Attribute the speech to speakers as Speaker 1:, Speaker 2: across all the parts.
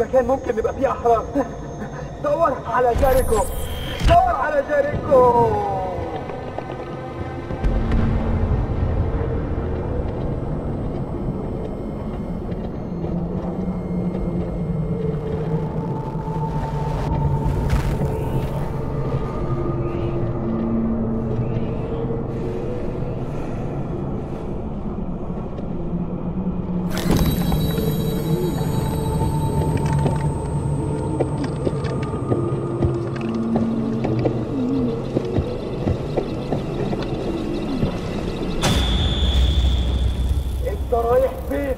Speaker 1: مكان ممكن نبقى فيه احرار دور على جاريكو دور على جاريكو انت رايح فين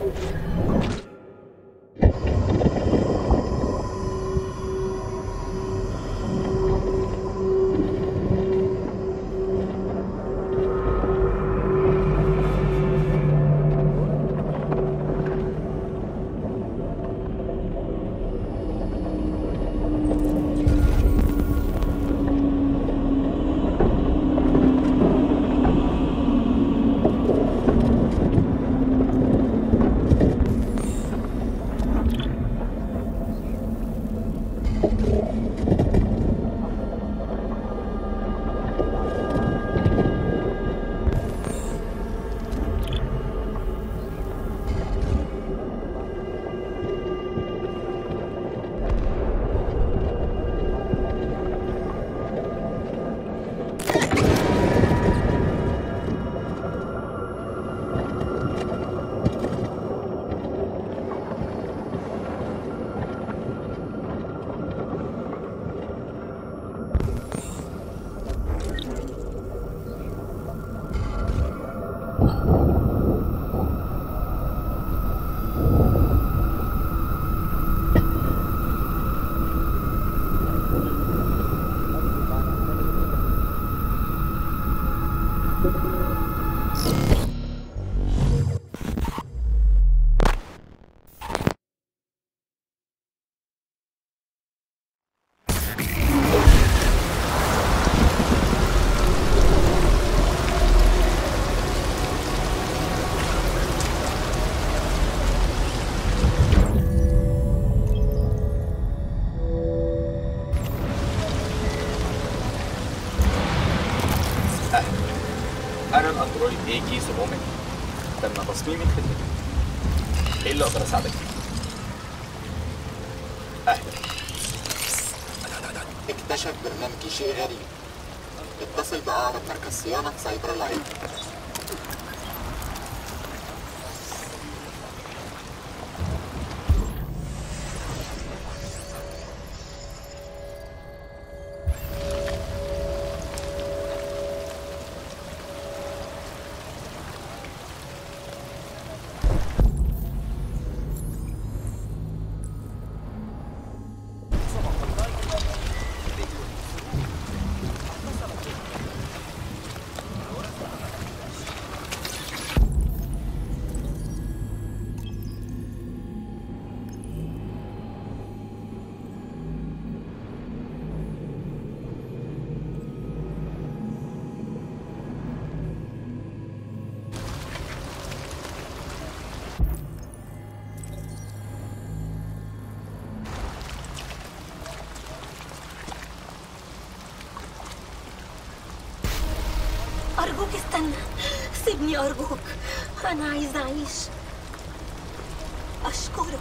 Speaker 2: انا الاندرويد اي كي 700 تم تصميمي لخدمتك ايه اللي اقدر اساعدك فيه؟ اهلا
Speaker 3: اكتشف برنامجي شيء غريب اتصل بأقرب مركز صيانة في سايبر لاين
Speaker 4: أرجوك استنى سيبني أرجوك أنا عايزة أعيش أشكرك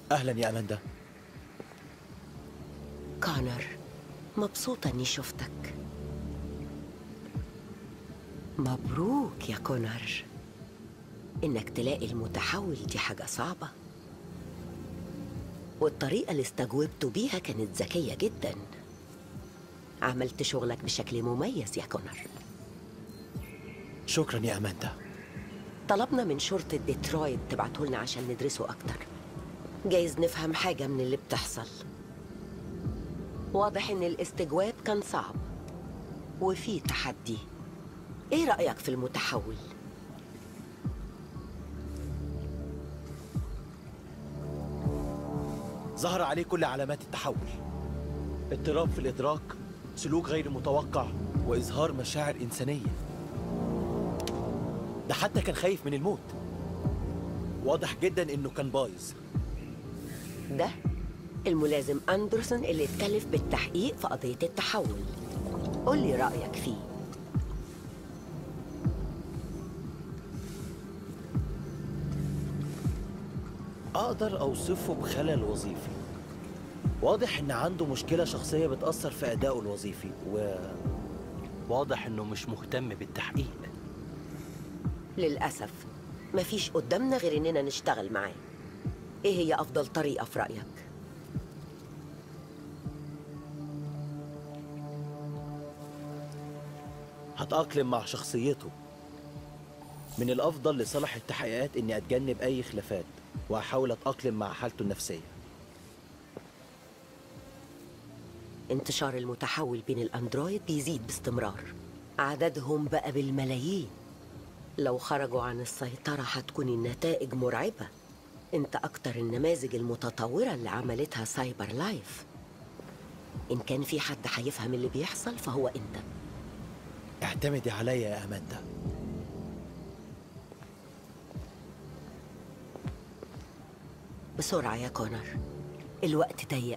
Speaker 5: أهلا يا أماندا
Speaker 6: كونر مبسوطة إني شفتك مبروك يا كونر إنك تلاقي المتحول دي حاجة صعبة والطريقة اللي استجوبته بيها كانت ذكية جدا عملت شغلك بشكل مميز يا كونر
Speaker 5: شكرا يا أماندا
Speaker 6: طلبنا من شرطة ديترويت تبعته لنا عشان ندرسه أكتر جايز نفهم حاجة من اللي بتحصل واضح إن الاستجواب كان صعب وفي تحدي إيه رأيك في المتحول؟
Speaker 5: ظهر عليه كل علامات التحول اضطراب في الإدراك سلوك غير متوقع وإظهار مشاعر إنسانية ده حتى كان خايف من الموت واضح جدا إنه كان بايظ
Speaker 6: ده الملازم أندرسون اللي اتكلف بالتحقيق في قضية التحول قول لي رأيك فيه
Speaker 5: أقدر أوصفه بخلل وظيفي واضح إن عنده مشكلة شخصية بتأثر في أدائه الوظيفي و واضح إنه مش مهتم بالتحقيق
Speaker 6: للأسف مفيش قدامنا غير إننا نشتغل معاه إيه هي أفضل طريقة في رأيك؟
Speaker 5: هتأقلم مع شخصيته من الأفضل لصالح التحقيقات إني أتجنب أي خلافات وأحاول أتأقلم مع حالته النفسية
Speaker 6: انتشار المتحول بين الأندرويد بيزيد باستمرار عددهم بقى بالملايين لو خرجوا عن السيطرة هتكون النتائج مرعبة انت أكتر النماذج المتطورة اللي عملتها سايبر لايف إن كان في حد هيفهم اللي بيحصل فهو أنت
Speaker 5: اعتمدي عليا يا أماندا
Speaker 6: بسرعة يا كونر الوقت ضيق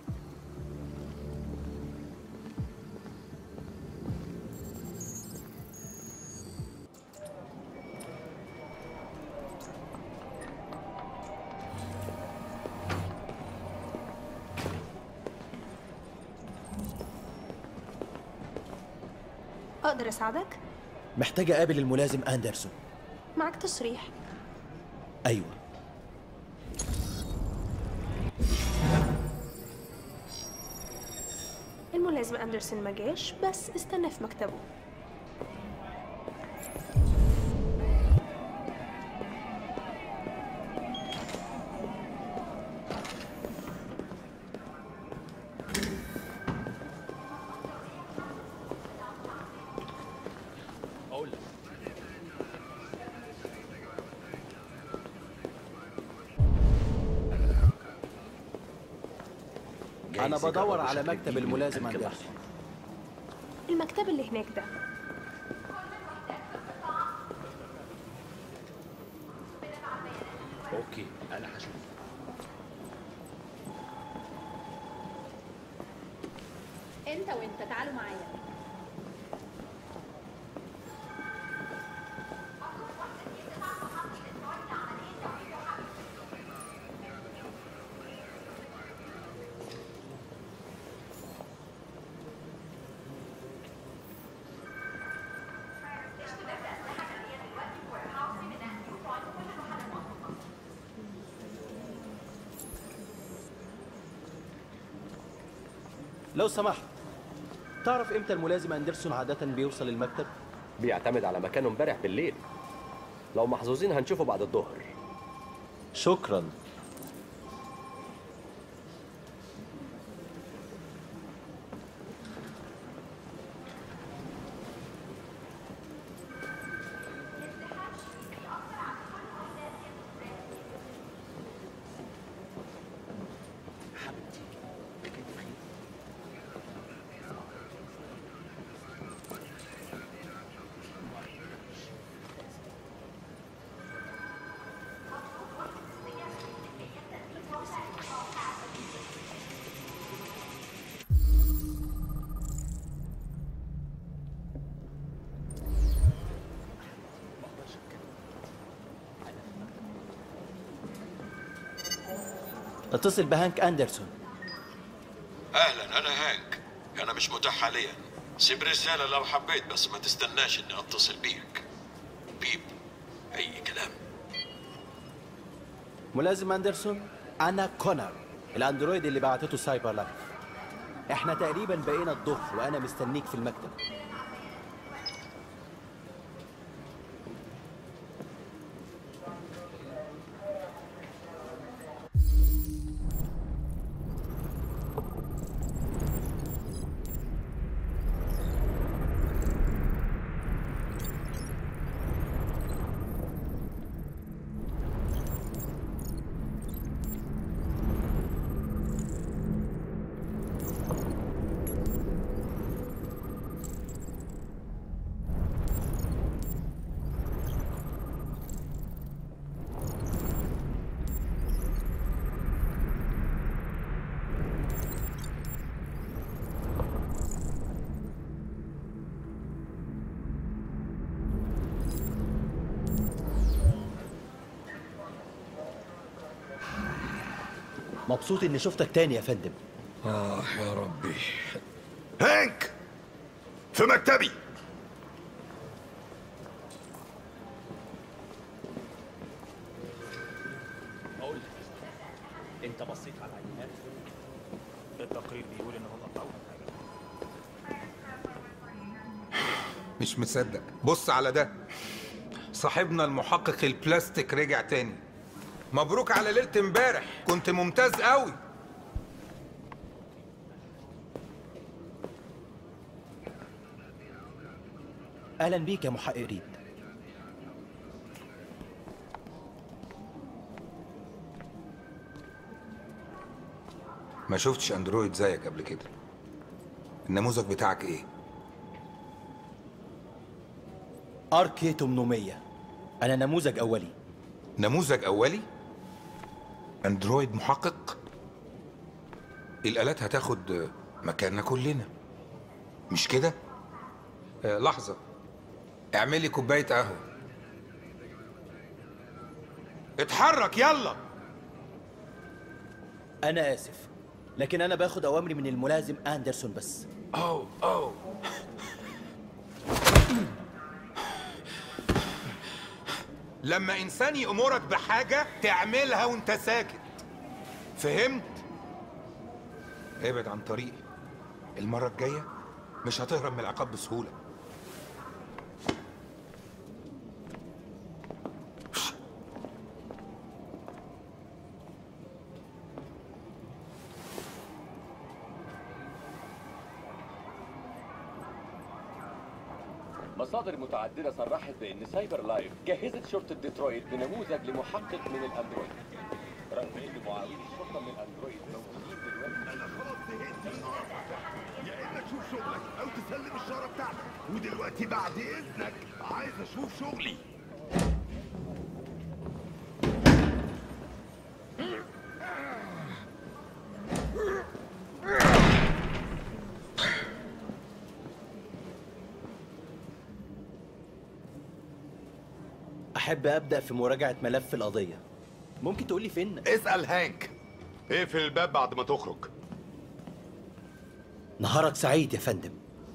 Speaker 7: أقدر أساعدك؟
Speaker 5: محتاج أقابل الملازم أندرسون
Speaker 7: معك تصريح
Speaker 5: أيوة
Speaker 7: الملازم أندرسون ما جاش بس استنى في مكتبه
Speaker 2: اقول لك
Speaker 5: أنا بدور على مكتب الملازم أندرسون
Speaker 7: المكتب اللي هناك ده
Speaker 2: اوكي انا هشوف
Speaker 8: انت وانت تعالوا معايا
Speaker 5: لو سمحت تعرف إمتى الملازم أندرسون عادة بيوصل المكتب؟
Speaker 9: بيعتمد على مكانه امبارح بالليل لو محظوظين هنشوفه بعد الظهر
Speaker 5: شكرا اتصل بهانك اندرسون
Speaker 10: اهلا انا هانك انا مش متاح حاليا سيب رساله لو حبيت بس ما تستناش اني اتصل بيك بيب اي كلام
Speaker 5: ملازم اندرسون انا كونر الاندرويد اللي بعتته سايبر لايف احنا تقريبا بقينا الظهر وانا مستنيك في المكتب مبسوط اني شفتك تاني يا فندم
Speaker 10: اه يا ربي هانك في مكتبي
Speaker 2: اقول لك انت بصيت على العينات التقرير بيقول ان هم قطعوا
Speaker 11: مش مصدق بص على ده صاحبنا المحقق البلاستيك رجع تاني مبروك على ليلة امبارح كنت ممتاز قوي
Speaker 5: اهلا بيك يا محقق ريد
Speaker 11: ما شفتش اندرويد زيك قبل كده النموذج بتاعك ايه
Speaker 5: ار كي 800 انا نموذج اولي
Speaker 11: نموذج اولي اندرويد محقق الالات هتاخد مكاننا كلنا مش كده آه لحظه اعملي كوبايه قهوه اتحرك يلا
Speaker 5: انا اسف لكن انا باخد اوامري من الملازم اندرسون بس
Speaker 11: أو أو لما إنسان يأمرك بحاجة تعملها وأنت ساكت فهمت؟ ابعد عن طريقي المرة الجاية مش هتهرب من العقاب بسهولة
Speaker 9: مصادر متعددة صرحت بأن سايبر لايف جهزت شرطة ديترويت بنموذج لمحقق من الأندرويد رغم أن معاوني الشرطة من الأندرويد موجودين دلوقتي
Speaker 12: يا اما تشوف شغلك او تسلم الشاره بتاعتك ودلوقتي بعد اذنك عايز اشوف شغلي
Speaker 5: احب ابدا في مراجعه ملف القضيه ممكن تقولي فين
Speaker 12: اسال هانك اقفل الباب بعد ما تخرج
Speaker 5: نهارك سعيد يا فندم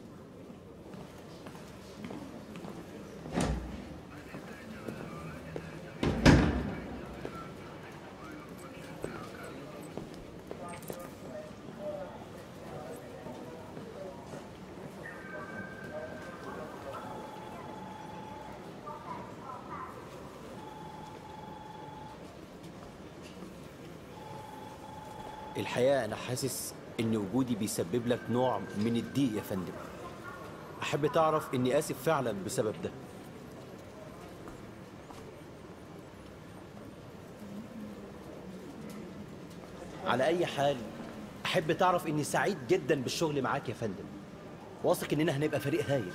Speaker 5: الحقيقة أنا حاسس إن وجودي بيسبب لك نوع من الضيق يا فندم أحب تعرف إني آسف فعلا بسبب ده على أي حال أحب تعرف إني سعيد جدا بالشغل معاك يا فندم واثق إننا هنبقى فريق هايل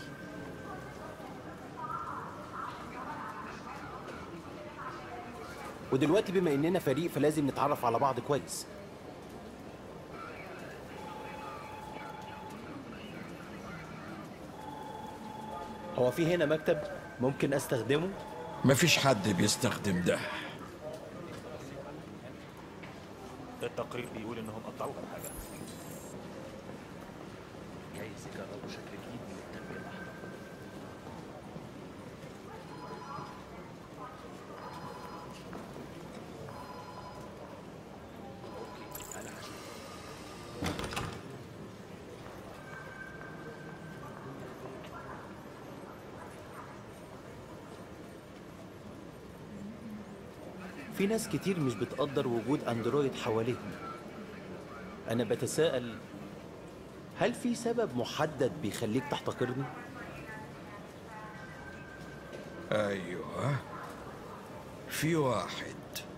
Speaker 5: ودلوقتي بما إننا فريق فلازم نتعرف على بعض كويس هو في هنا مكتب ممكن استخدمه
Speaker 13: مفيش حد بيستخدم ده
Speaker 2: التقرير بيقول انهم قطعوها بحاجه جايز يجربوا شكل جديد من التلج الاحمر اوكي انا هشوف
Speaker 5: في ناس كتير مش بتقدر وجود اندرويد حواليهم انا بتساءل هل في سبب محدد بيخليك تحتقرني
Speaker 10: ايوه في واحد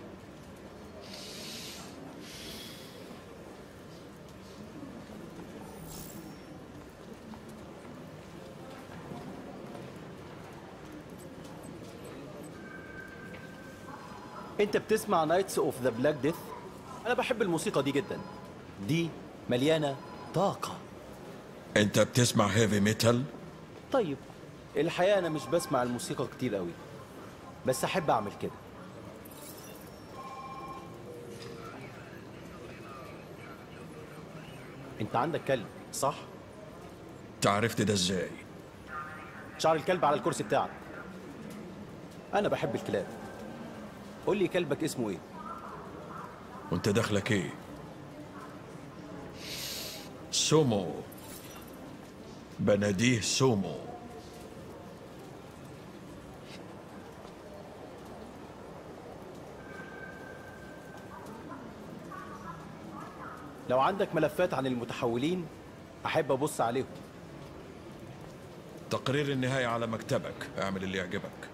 Speaker 5: انت بتسمع نايتس اوف ذا بلاك ديث انا بحب الموسيقى دي جدا دي مليانه طاقه
Speaker 10: انت بتسمع هيفي ميتال
Speaker 5: طيب الحقيقه انا مش بسمع الموسيقى كتير قوي بس احب اعمل كده انت عندك كلب صح
Speaker 10: تعرفت ده ازاي
Speaker 5: شعر الكلب على الكرسي بتاعك انا بحب الكلاب قول لي كلبك اسمه ايه
Speaker 10: وانت دخلك ايه سومو بناديه سومو
Speaker 5: لو عندك ملفات عن المتحولين احب ابص عليهم
Speaker 10: تقرير النهاية على مكتبك اعمل اللي يعجبك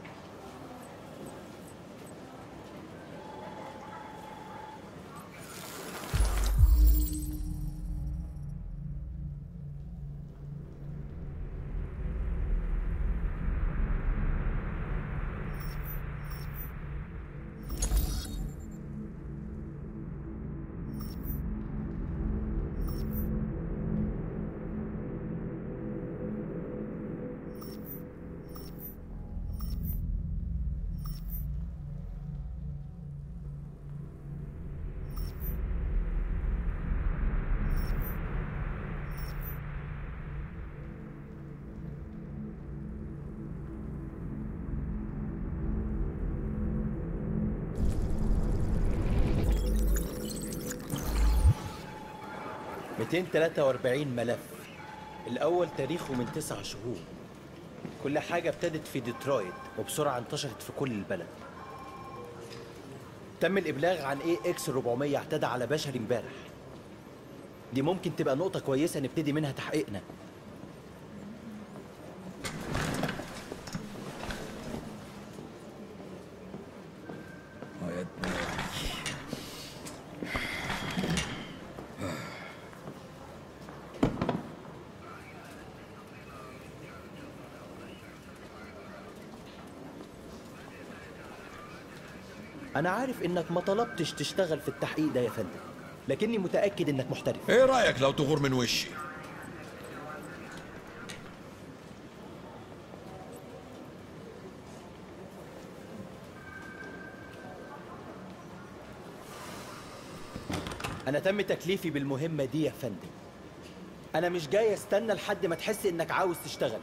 Speaker 5: ميتين تلاتة واربعين ملف الأول تاريخه من تسع شهور كل حاجة ابتدت في ديترويت وبسرعة انتشرت في كل البلد تم الإبلاغ عن اي اكس 400 اعتدى على بشري امبارح دي ممكن تبقى نقطة كويسة نبتدي منها تحقيقنا أنا عارف إنك ما طلبتش تشتغل في التحقيق ده يا فندم لكني متأكد إنك محترف
Speaker 10: ايه رأيك لو تغور من وشي
Speaker 5: أنا تم تكليفي بالمهمة دي يا فندم أنا مش جاي استنى لحد ما تحس إنك عاوز تشتغل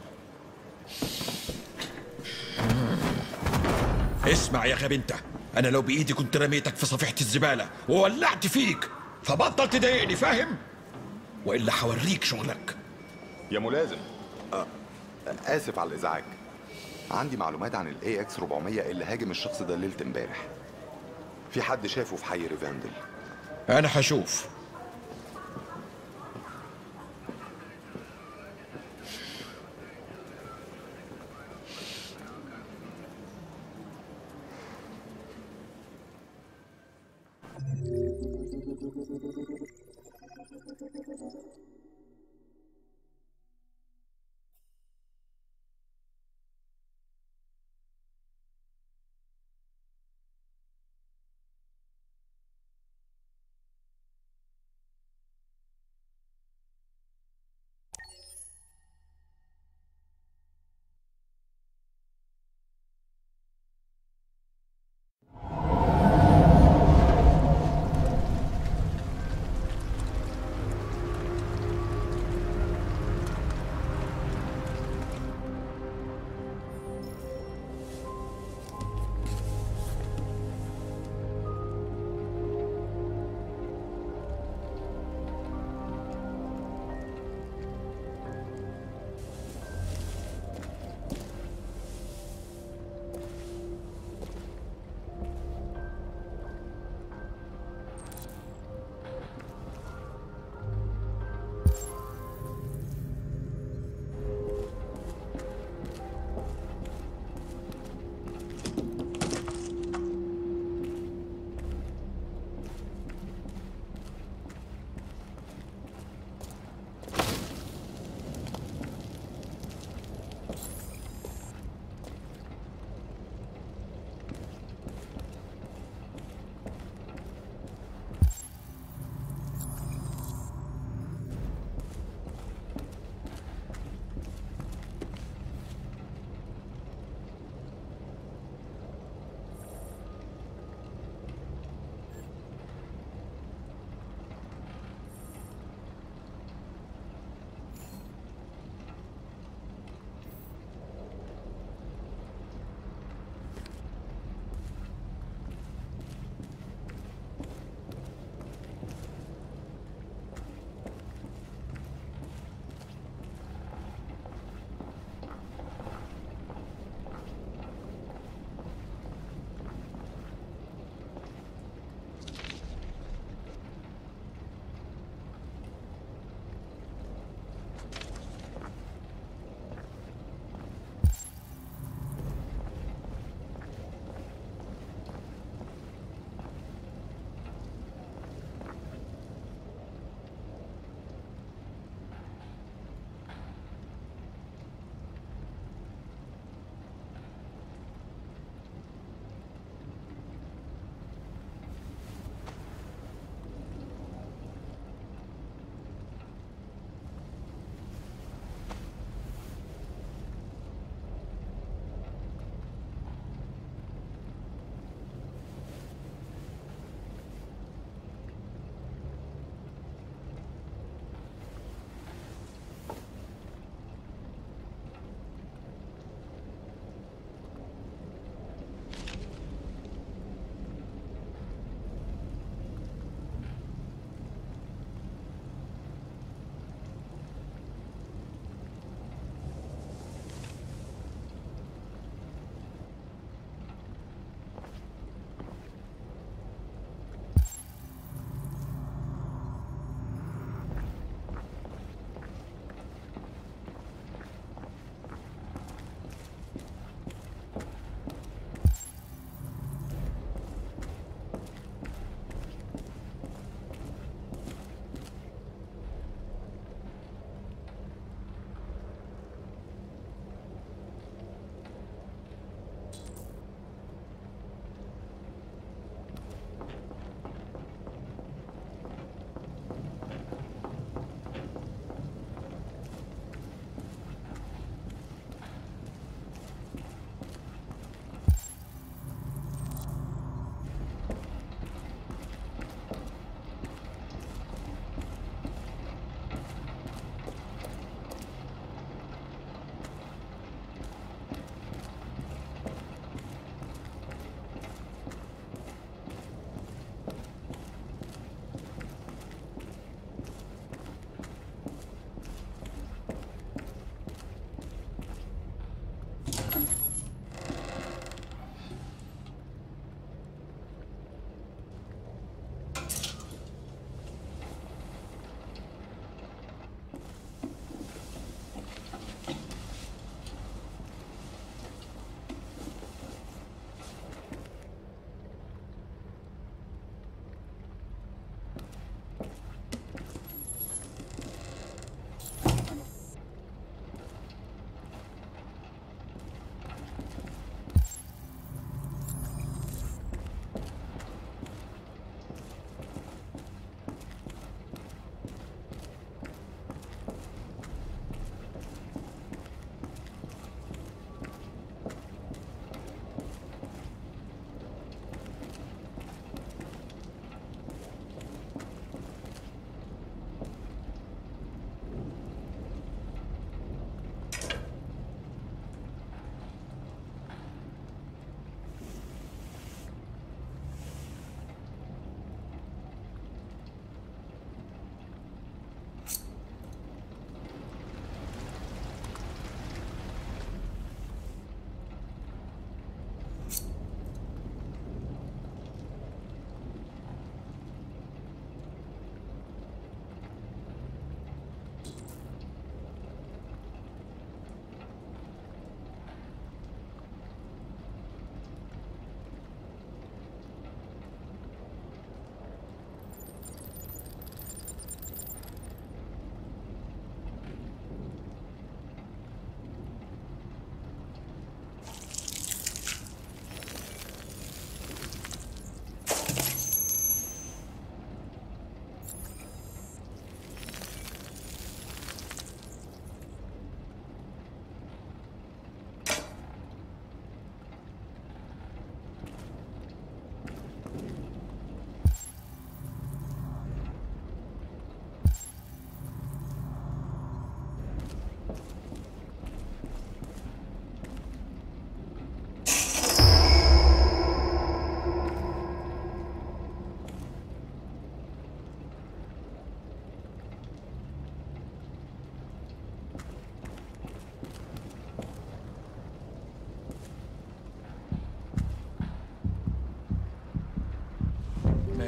Speaker 10: اسمع يا غبي انت انا لو بايدي كنت رميتك في صفيحة الزبالة وولعت فيك فبطل تضايقني فاهم والا هوريك شغلك
Speaker 13: يا ملازم آه. اسف على الازعاج عندي معلومات عن الاي اكس 400 اللي هاجم الشخص ده ليله امبارح في حد شافه في حي ريفاندل
Speaker 10: انا هشوف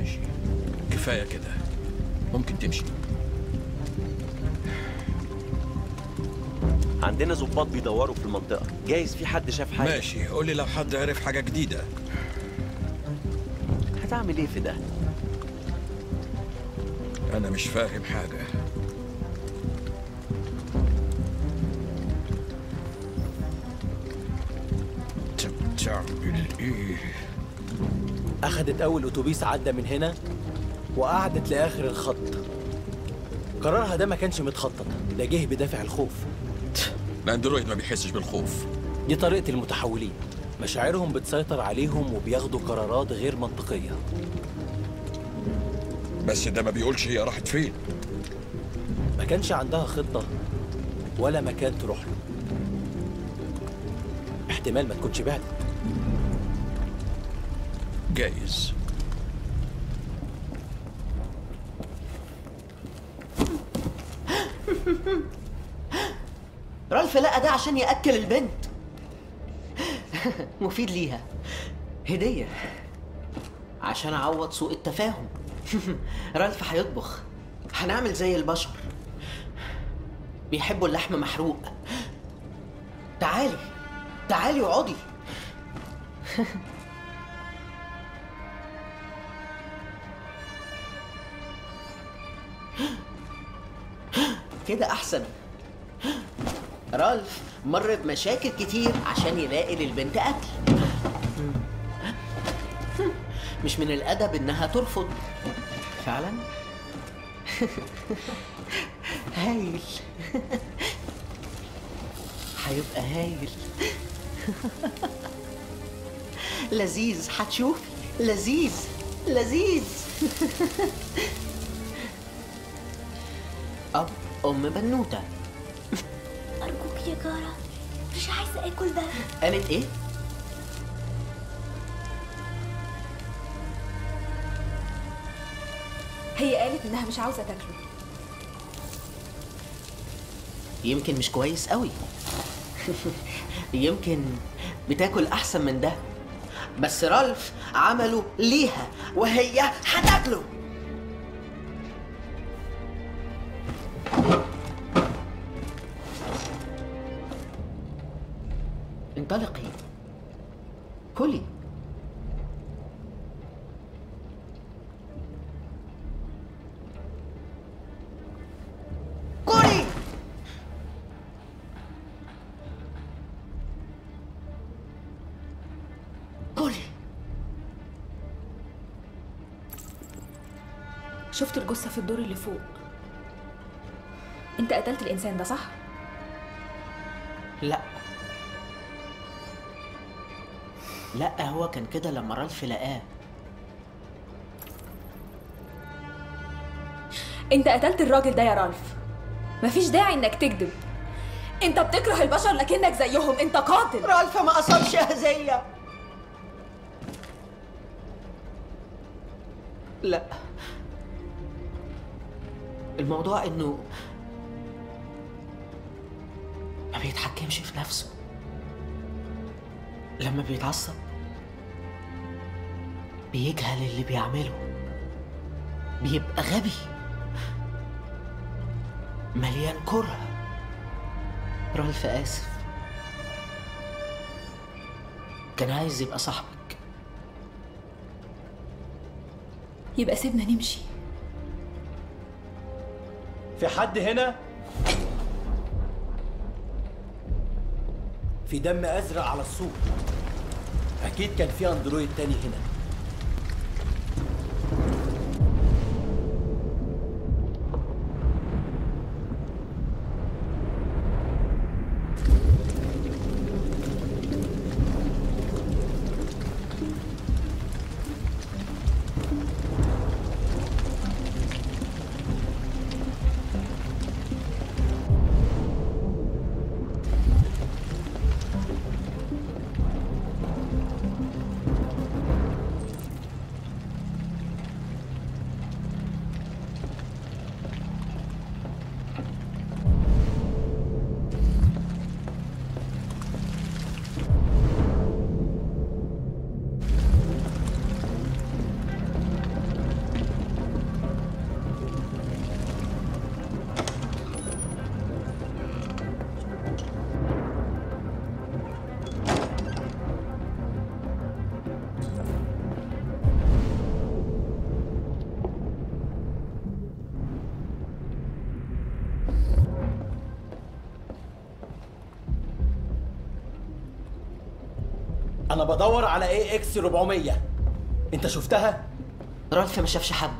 Speaker 10: ماشي كفاية كده ممكن تمشي
Speaker 14: عندنا ظباط بيدوروا في المنطقة جايز في حد شاف حاجة
Speaker 10: ماشي قول لي لو حد عرف حاجة جديدة
Speaker 14: هتعمل ايه في ده؟
Speaker 10: أنا مش فاهم حاجة ت- تعمل إيه؟
Speaker 5: أخدت أول أتوبيس عدى من هنا وقعدت لآخر الخط قرارها ده ما كانش متخطط ده جه بدافع الخوف
Speaker 10: الأندرويد ما بيحسش بالخوف
Speaker 5: دي طريقة المتحولين مشاعرهم بتسيطر عليهم وبياخدوا قرارات غير منطقية
Speaker 10: بس ده ما بيقولش هي راحت فين
Speaker 5: ما كانش عندها خطة ولا مكان تروح له احتمال ما تكونش بعدت
Speaker 10: جايز
Speaker 15: رالف لقى ده عشان ياكل البنت مفيد ليها هديه عشان اعوض سوء التفاهم رالف هيطبخ هنعمل زي البشر بيحبوا اللحم محروق تعالي تعالي اقعدي كده احسن رالف مر بمشاكل كتير عشان يلاقي للبنت اكل مش من الادب انها ترفض فعلا هايل هيبقى هايل لذيذ هتشوفي لذيذ لذيذ اب ام بنوته
Speaker 4: أرجوك يا جارة مش عايزة آكل ده
Speaker 15: قالت ايه
Speaker 16: هي قالت انها مش عاوزه تاكله
Speaker 15: يمكن مش كويس قوي يمكن بتاكل احسن من ده بس رالف عمله ليها وهي هتاكله انطلقي كلي كلي كلي
Speaker 16: شفت الجثه في الدور اللي فوق انت قتلت الانسان ده صح
Speaker 15: لا لا هو كان كده لما رالف لقاه
Speaker 16: انت قتلت الراجل ده يا رالف مفيش داعي انك تكذب انت بتكره البشر لكنك زيهم انت قاتل
Speaker 15: رالف ما قصدش هزية لا الموضوع انه ما بيتحكمش في نفسه لما بيتعصب بيجهل اللي بيعمله بيبقى غبي مليان كره رالف آسف كان عايز يبقى صاحبك
Speaker 16: يبقى سيبنا نمشي
Speaker 5: في حد هنا؟ في دم أزرق على السور أكيد كان في أندرويد تاني هنا انا بدور على اي اكس 400 انت شفتها
Speaker 15: رالف ما شافش حد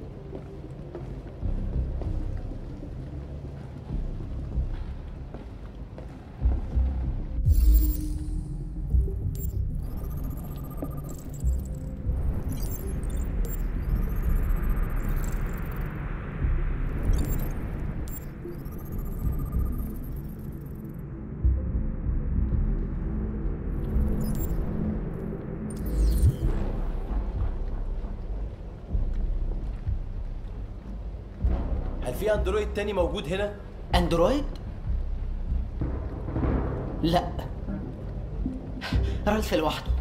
Speaker 5: هل في اندرويد تاني موجود هنا
Speaker 15: اندرويد لا رالف لوحده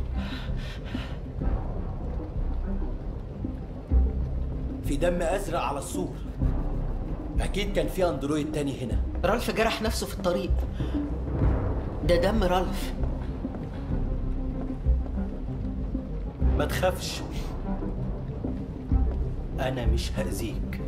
Speaker 5: في دم ازرق على السور اكيد كان في اندرويد تاني هنا
Speaker 15: رالف جرح نفسه في الطريق ده دم رالف
Speaker 5: ما تخافش انا مش هاذيك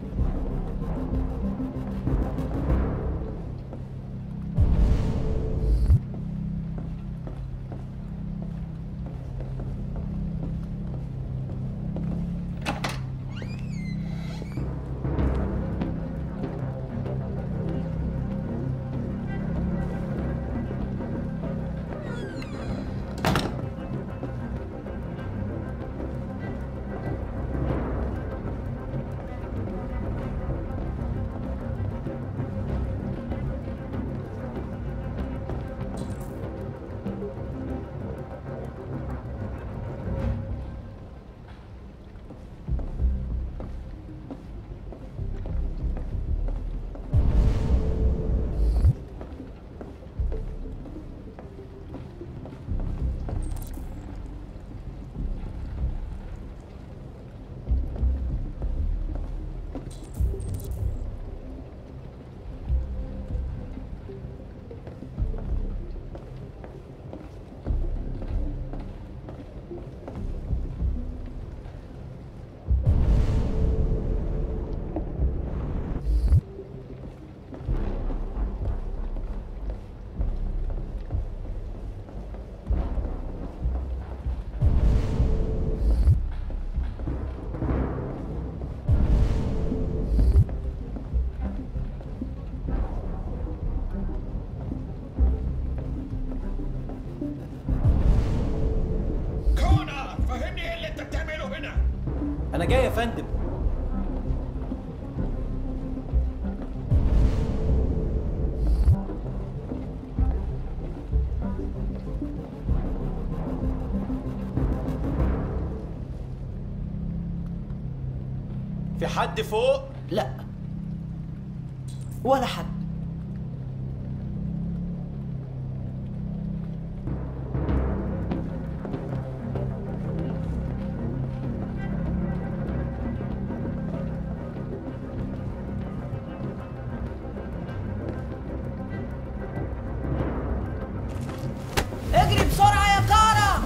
Speaker 10: كونر فهمني ايه اللي انت بتعمله هنا
Speaker 5: انا جاي يا فندم في حد فوق
Speaker 15: لا ولا حد
Speaker 17: اجري بسرعة يا كارا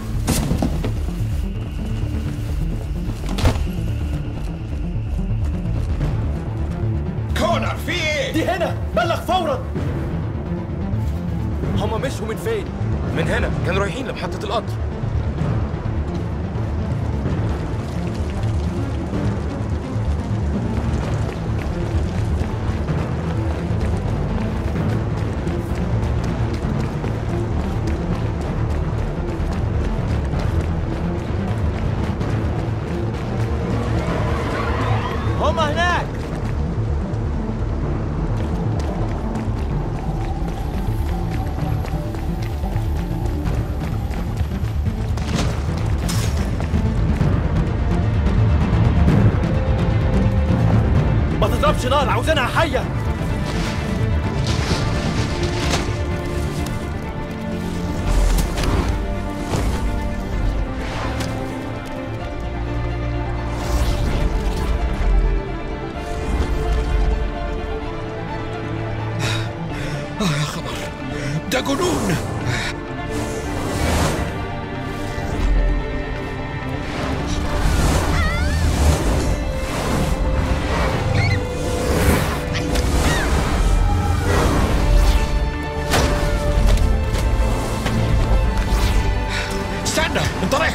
Speaker 10: كونر في ايه
Speaker 5: دي هنا بلغ فورا هما مشوا من فين
Speaker 18: من هنا كانوا رايحين لمحطة القطر
Speaker 5: هما هناك ما تضربش نار عاوزينها حيه
Speaker 10: اه يا خبر ده جنون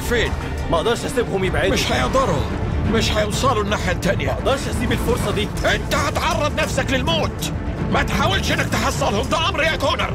Speaker 10: فين؟
Speaker 5: ما اقدرش اسيبهم يبعدوا
Speaker 10: مش هيقدروا مش هيوصلوا الناحية التانية ما
Speaker 5: اقدرش اسيب الفرصة دي
Speaker 10: انت هتعرض نفسك للموت ما تحاولش انك تحصلهم ده امر يا كونر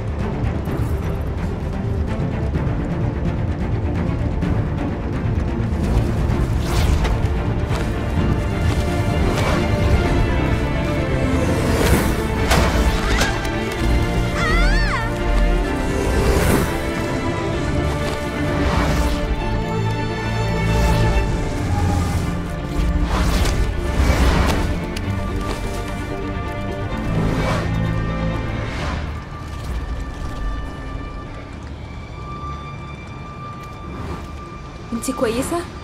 Speaker 16: انت كويسة؟